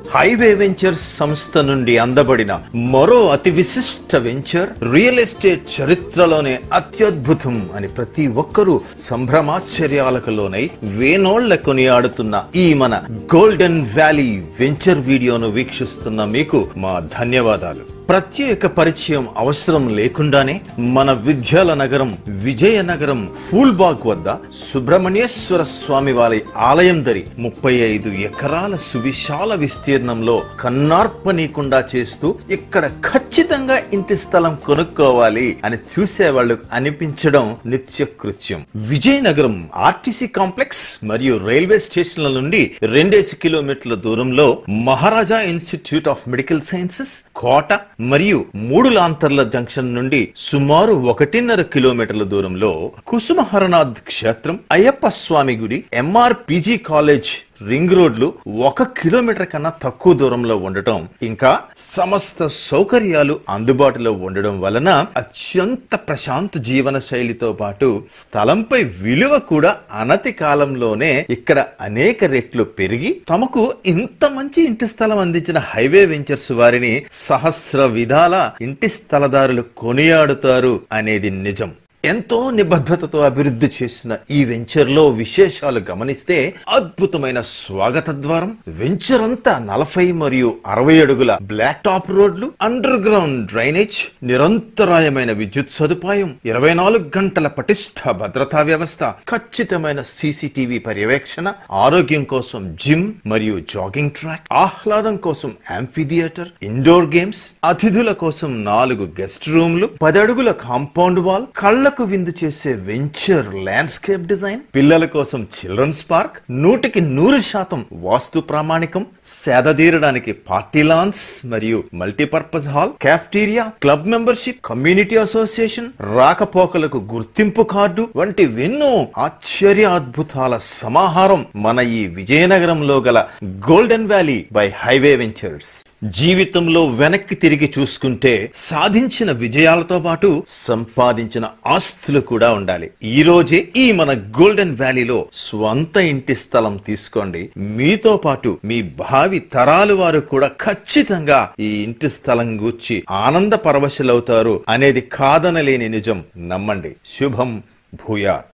highway ventures సంస్థ నుండి అందబడిన మరో అతి విశిష్ట వెంచర్ రియల్ ఎస్టేట్ చరిత్రలోనే అత్యద్భుతం అని ప్రతి ఒక్కరూ సంభ్రమాశ్చర్యాలకు లోనై వేనోళ్ల కొనియాడుతున్న ఈ మన గోల్డెన్ వ్యాలీ వెంచర్ వీడియోను వీక్షిస్తున్న మీకు మా ధన్యవాదాలు ప్రత్యేక పరిచయం అవసరం లేకుండానే మన విద్యాల నగరం విజయనగరం ఫూల్బాగ్ వద్ద సుబ్రహ్మణ్యేశ్వర స్వామి వారి ఆలయం దరి ముప్పై ఐదు ఎకరాల సువిశాల విస్తీర్ణంలో కన్నార్పనీయకుండా చేస్తూ ఇక్కడ ఖచ్చితంగా ఇంటి స్థలం కొనుక్కోవాలి అని చూసేవాళ్ళు అనిపించడం నిత్య కృత్యం విజయనగరం ఆర్టీసీ కాంప్లెక్స్ మరియు రైల్వే స్టేషన్ల నుండి రెండేసి కిలోమీటర్ల దూరంలో Maharaja Institute of Medical Sciences కోట మరియు మూడు లాంతర్ల జంక్షన్ నుండి సుమారు ఒకటిన్నర కిలోమీటర్ల దూరంలో కుసుమహరనాథ్ క్షేత్రం అయ్యప్ప స్వామి గుడి ఎంఆర్ పీజీ కాలేజ్ రింగ్ రోడ్లు ఒక కిలోమీటర్ కన్నా తక్కువ దూరంలో ఉండటం ఇంకా సమస్త సౌకర్యాలు అందుబాటులో ఉండడం వలన అత్యంత ప్రశాంత జీవన శైలితో పాటు స్థలంపై విలువ కూడా అనతి కాలంలోనే ఇక్కడ అనేక రెట్లు పెరిగి తమకు ఇంత మంచి ఇంటి స్థలం అందించిన హైవే వెంచర్స్ వారిని సహస్ర విధాల ఇంటి స్థలదారులు కొనియాడుతారు అనేది నిజం ఎంతో నిబద్ధతతో అభివృద్ధి చేసిన ఈ వెంచర్ లో విశేషాలు గమనిస్తే అద్భుతమైన స్వాగత ద్వారం వెంచర్ అంతా నలభై మరియు అరవై అడుగుల బ్లాక్ టాప్ రోడ్లు అండర్ గ్రౌండ్ డ్రైనేజ్ నిరంతరాయమైన విద్యుత్ సదుపాయం ఇరవై నాలుగు గంటల పటిష్ట భద్రతా వ్యవస్థ ఖచ్చితమైన సీసీటీవీ పర్యవేక్షణ ఆరోగ్యం కోసం జిమ్ మరియు జాగింగ్ ట్రాక్ ఆహ్లాదం కోసం యాంఫిథియేటర్ ఇండోర్ గేమ్స్ అతిథుల కోసం నాలుగు గెస్ట్ రూమ్లు పది అడుగుల కాంపౌండ్ వాల్ కళ్లకు విందు చేసే వెంచర్ ల్యాండ్స్కేప్ డిజైన్ పిల్లల కోసం చిల్డ్రన్స్ పార్క్ నూటికి నూరు శాతం వాస్తు ప్రామాణికం సేదతీరడానికి పార్టీ లాన్స్ మరియు multipurpose hall cafeteria club membership community association రాకపోకలకు గుర్తింపు కార్డు వంటివెన్నో ఆశ్చర్య అద్భుతాల సమాహారం మన ఈ విజయనగరంలో గల golden valley by highway ventures జీవితంలో వెనక్కి తిరిగి చూసుకుంటే సాధించిన విజయాలతో పాటు సంపాదించిన ఆస్తులు కూడా ఉండాలి ఈ రోజే ఈ మన గోల్డెన్ వ్యాలీలో స్వంత ఇంటి స్థలం తీసుకోండి మీతో పాటు మీ భావి తరాలు వారు కూడా ఖచ్చితంగా ఈ ఇంటి స్థలం గూర్చి ఆనంద పరవశులవుతారు అనేది కాదనలేని నిజం నమ్మండి శుభం భూయాత్